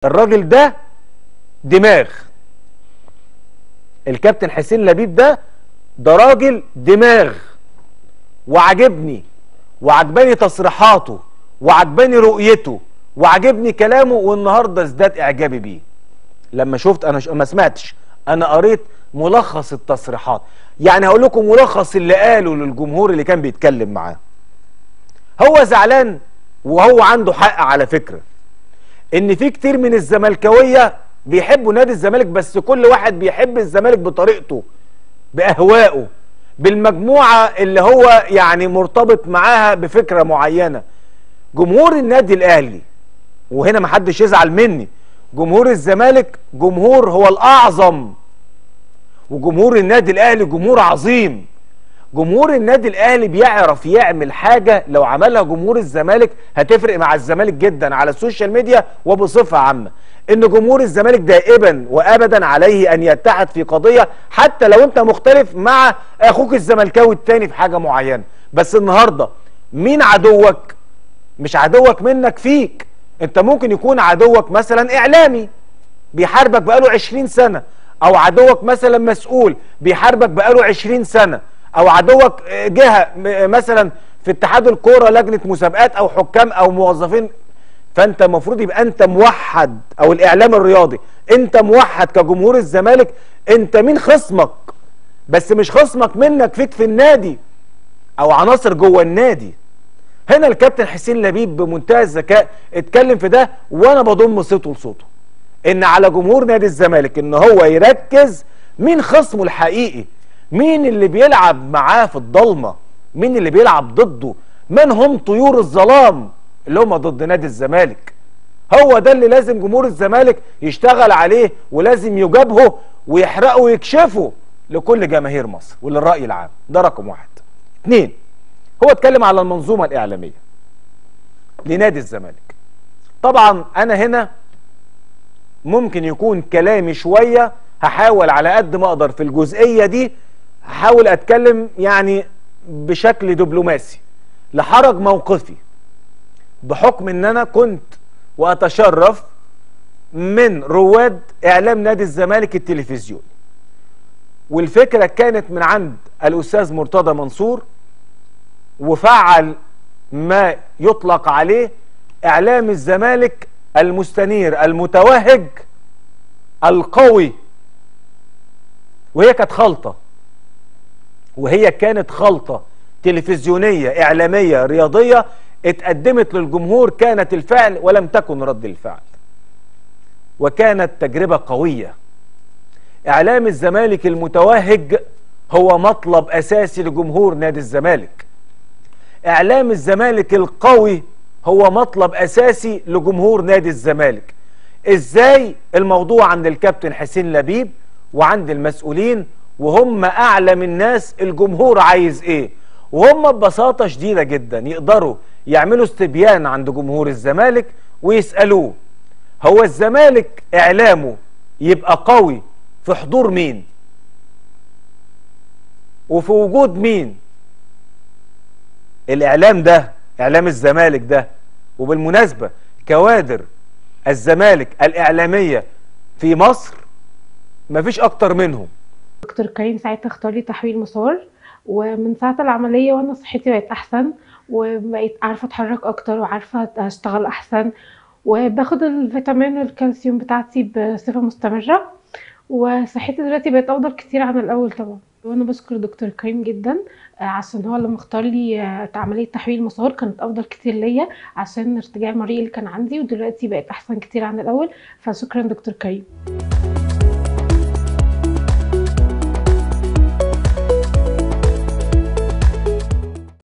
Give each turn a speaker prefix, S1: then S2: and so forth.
S1: الراجل ده دماغ الكابتن حسين لبيب ده ده راجل دماغ وعجبني وعجباني تصريحاته وعجباني رؤيته وعجبني كلامه والنهارده ازداد اعجابي بيه لما شفت انا ش... ما سمعتش انا قريت ملخص التصريحات يعني هقول لكم ملخص اللي قاله للجمهور اللي كان بيتكلم معاه هو زعلان وهو عنده حق على فكره ان في كتير من الزملكاويه بيحبوا نادي الزمالك بس كل واحد بيحب الزمالك بطريقته باهوائه بالمجموعه اللي هو يعني مرتبط معاها بفكره معينه جمهور النادي الاهلي وهنا محدش يزعل مني جمهور الزمالك جمهور هو الاعظم وجمهور النادي الاهلي جمهور عظيم جمهور النادي الاهلي بيعرف يعمل حاجه لو عملها جمهور الزمالك هتفرق مع الزمالك جدا على السوشيال ميديا وبصفه عامه ان جمهور الزمالك دائما وابدا عليه ان يتحد في قضيه حتى لو انت مختلف مع اخوك الزملكاوي التاني في حاجه معينه بس النهارده مين عدوك مش عدوك منك فيك انت ممكن يكون عدوك مثلا اعلامي بيحاربك بقاله 20 سنه او عدوك مثلا مسؤول بيحاربك بقاله 20 سنه او عدوك جهه مثلا في اتحاد الكوره لجنه مسابقات او حكام او موظفين فانت المفروض يبقى انت موحد او الاعلام الرياضي انت موحد كجمهور الزمالك انت مين خصمك بس مش خصمك منك فيك في النادي او عناصر جوه النادي هنا الكابتن حسين لبيب بمنتهى الذكاء اتكلم في ده وانا بضم صوته لصوته ان على جمهور نادي الزمالك ان هو يركز مين خصمه الحقيقي مين اللي بيلعب معاه في الضلمه مين اللي بيلعب ضده من هم طيور الظلام اللي هم ضد نادي الزمالك هو ده اللي لازم جمهور الزمالك يشتغل عليه ولازم يجابهه ويحرقه ويكشفه لكل جماهير مصر وللرأي العام ده رقم واحد اتنين هو اتكلم على المنظومة الإعلامية لنادي الزمالك طبعا أنا هنا ممكن يكون كلامي شوية هحاول على قد ما أقدر في الجزئية دي هحاول أتكلم يعني بشكل دبلوماسي لحرج موقفي بحكم ان انا كنت واتشرف من رواد اعلام نادي الزمالك التلفزيوني والفكرة كانت من عند الاستاذ مرتضى منصور وفعل ما يطلق عليه اعلام الزمالك المستنير المتوهج القوي وهي كانت خلطة وهي كانت خلطة تلفزيونية اعلامية رياضية اتقدمت للجمهور كانت الفعل ولم تكن رد الفعل وكانت تجربة قوية اعلام الزمالك المتوهج هو مطلب اساسي لجمهور نادي الزمالك اعلام الزمالك القوي هو مطلب اساسي لجمهور نادي الزمالك ازاي الموضوع عند الكابتن حسين لبيب وعند المسؤولين وهم اعلم الناس الجمهور عايز ايه وهم ببساطة شديدة جدا يقدروا يعملوا استبيان عند جمهور الزمالك ويسألوه هو الزمالك اعلامه يبقى قوي في حضور مين وفي وجود مين الاعلام ده اعلام الزمالك ده وبالمناسبة كوادر الزمالك الاعلامية في مصر مفيش اكتر منهم
S2: دكتور كريم ساعتها اختار لي تحويل مسار ومن ساعة العملية وانا صحتي بقت احسن وبقيت عارفة اتحرك اكتر وعارفة اشتغل احسن وباخد الفيتامين والكالسيوم بتاعتي بصفة مستمرة وصحتي دلوقتي بقت افضل كتير عن الاول طبعا وانا بشكر دكتور كريم جدا عشان هو لما اختار لي عمليه تحويل مسار كانت افضل كتير ليا عشان ارتجاع المريء اللي كان عندي ودلوقتي بقت احسن كتير عن الاول فشكرا دكتور كريم